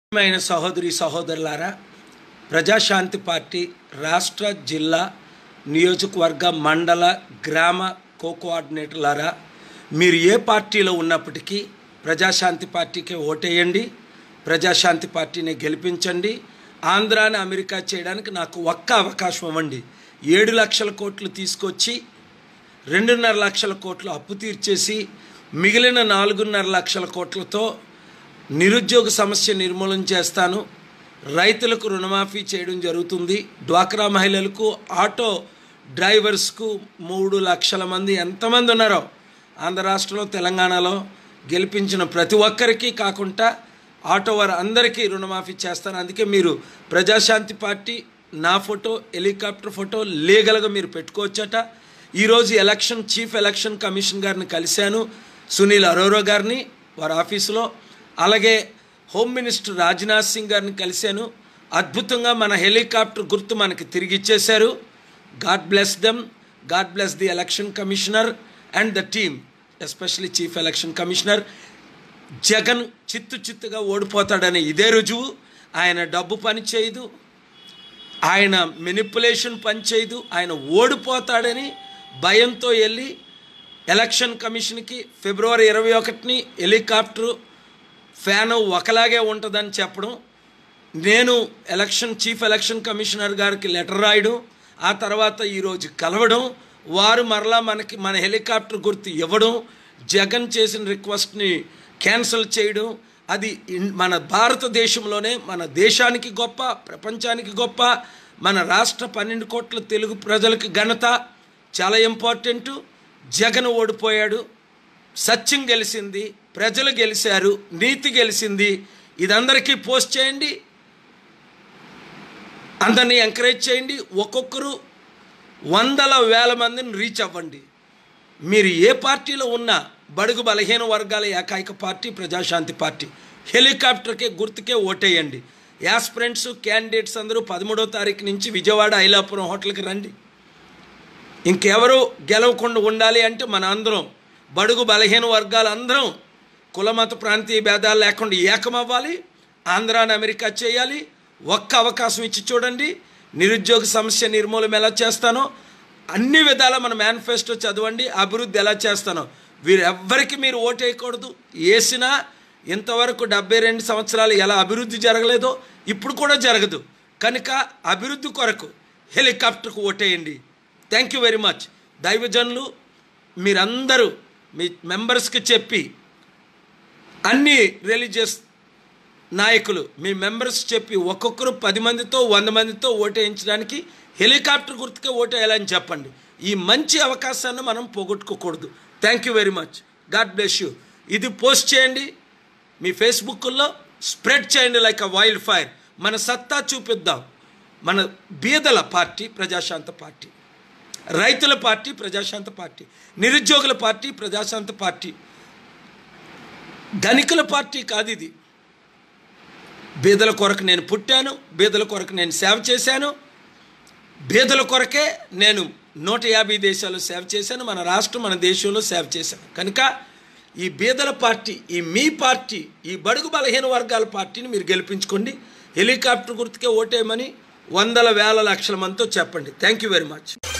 ప్రియమైన సహోదరి సహోదరులారా ప్రజాశాంతి పార్టీ రాష్ట్ర జిల్లా నియోజకవర్గ మండల గ్రామ కో కోఆర్డినేటర్లారా మీరు ఏ పార్టీలో ఉన్నప్పటికీ ప్రజాశాంతి పార్టీకి ఓటేయండి ప్రజాశాంతి పార్టీని గెలిపించండి ఆంధ్రాని అమెరికా చేయడానికి నాకు ఒక్క అవకాశం ఇవ్వండి ఏడు లక్షల కోట్లు తీసుకొచ్చి రెండున్నర లక్షల కోట్లు అప్పు తీర్చేసి మిగిలిన నాలుగున్నర లక్షల కోట్లతో నిరుద్యోగ సమస్య నిర్మూలన చేస్తాను రైతులకు రుణమాఫీ చేయడం జరుగుతుంది డ్వాక్రా మహిళలకు ఆటో డ్రైవర్స్కు మూడు లక్షల మంది ఎంతమంది ఉన్నారో ఆంధ్ర రాష్ట్రంలో తెలంగాణలో గెలిపించిన ప్రతి ఒక్కరికి కాకుండా ఆటో వారు అందరికీ రుణమాఫీ చేస్తాను అందుకే మీరు ప్రజాశాంతి పార్టీ నా ఫోటో హెలికాప్టర్ ఫోటో లీగల్గా మీరు పెట్టుకోవచ్చట ఈరోజు ఎలక్షన్ చీఫ్ ఎలక్షన్ కమిషన్ గారిని కలిశాను సునీల్ అరోరా గారిని వారి ఆఫీసులో అలాగే హోమ్ మినిస్టర్ రాజ్నాథ్ సింగ్ గారిని కలిశాను అద్భుతంగా మన హెలికాప్టర్ గుర్తు మనకి తిరిగి ఇచ్చేశారు God bless them God bless the election commissioner and the team especially chief election commissioner Jagan చిత్తు చిత్తుగా ఓడిపోతాడని ఇదే రుజువు ఆయన డబ్బు పని చేయదు ఆయన మెనిపులేషన్ పనిచేయదు ఆయన ఓడిపోతాడని భయంతో వెళ్ళి ఎలక్షన్ కమిషన్కి ఫిబ్రవరి ఇరవై ఒకటిని హెలికాప్టరు ఫ్యాన్ ఒకలాగే ఉంటుందని చెప్పడం నేను ఎలక్షన్ చీఫ్ ఎలక్షన్ కమిషనర్ గారికి లెటర్ రాయడం ఆ తర్వాత ఈరోజు కలవడం వారు మరలా మనకి మన హెలికాప్టర్ గుర్తు ఇవ్వడం జగన్ చేసిన రిక్వెస్ట్ని క్యాన్సిల్ చేయడం అది ఇన్- మన భారతదేశంలోనే మన దేశానికి గొప్ప ప్రపంచానికి గొప్ప మన రాష్ట్ర పన్నెండు కోట్ల తెలుగు ప్రజలకు ఘనత చాలా ఇంపార్టెంట్ జగన్ ఓడిపోయాడు సత్యం గెలిచింది ప్రజలు గెలిచారు నీతి గెలిచింది ఇదందరికీ పోస్ట్ చేయండి అందరినీ ఎంకరేజ్ చేయండి ఒక్కొక్కరు వందల వేల మందిని రీచ్ అవ్వండి మీరు ఏ పార్టీలో ఉన్నా బడుగు బలహీన వర్గాల ఏకైక పార్టీ ప్రజాశాంతి పార్టీ హెలికాప్టర్కే గుర్తుకే ఓటేయండి యాస్పిరెంట్స్ క్యాండిడేట్స్ అందరూ పదమూడో తారీఖు నుంచి విజయవాడ ఐలాపురం హోటల్కి రండి ఇంకెవరు గెలవకుండా ఉండాలి అంటే మన అందరం బడుగు బలహీన వర్గాలు అందరం కులమత ప్రాంతీయ భేదాలు లేకుండా ఏకమవ్వాలి ఆంధ్రాని అమెరికా చేయాలి ఒక్క అవకాశం ఇచ్చి చూడండి నిరుద్యోగ సమస్య నిర్మూలన ఎలా చేస్తానో అన్ని విధాల మన మేనిఫెస్టో చదవండి అభివృద్ధి ఎలా చేస్తానో వీరెవ్వరికి మీరు ఓటేయకూడదు వేసినా ఇంతవరకు డెబ్బై రెండు సంవత్సరాలు ఎలా అభివృద్ధి జరగలేదో ఇప్పుడు కూడా జరగదు కనుక అభివృద్ధి కొరకు హెలికాప్టర్కు ఓటేయండి థ్యాంక్ యూ వెరీ మచ్ దైవజనులు మీరందరూ మీ మెంబర్స్కి చెప్పి అన్ని రిలీజియస్ నాయకులు మీ మెంబర్స్ చెప్పి ఒక్కొక్కరు పది మందితో వంద మందితో ఓటేయించడానికి హెలికాప్టర్ గుర్తుకే ఓటేయాలని చెప్పండి ఈ మంచి అవకాశాన్ని మనం పోగొట్టుకోకూడదు thank you very much God bless you ఇది పోస్ట్ చేయండి మీ ఫేస్బుక్లో స్ప్రెడ్ చేయండి లైక్ అ వైల్డ్ ఫైర్ మన సత్తా చూపిద్దాం మన బీదల పార్టీ ప్రజాశాంత పార్టీ రైతుల పార్టీ ప్రజాశాంత పార్టీ నిరుద్యోగుల పార్టీ ప్రజాశాంత పార్టీ ధనికుల పార్టీ కాదు ఇది బీదల కొరకు నేను పుట్టాను బీదల కొరకు నేను సేవ చేశాను బీదల కొరకే నేను నూట యాభై దేశాల్లో సేవ చేశాను మన రాష్ట్రం మన దేశంలో సేవ చేశాను కనుక ఈ బీదల పార్టీ ఈ మీ పార్టీ ఈ బడుగు బలహీన వర్గాల పార్టీని మీరు గెలిపించుకోండి హెలికాప్టర్ గుర్తుకే ఓటేయమని వందల వేల లక్షల మందితో చెప్పండి థ్యాంక్ యూ వెరీ మచ్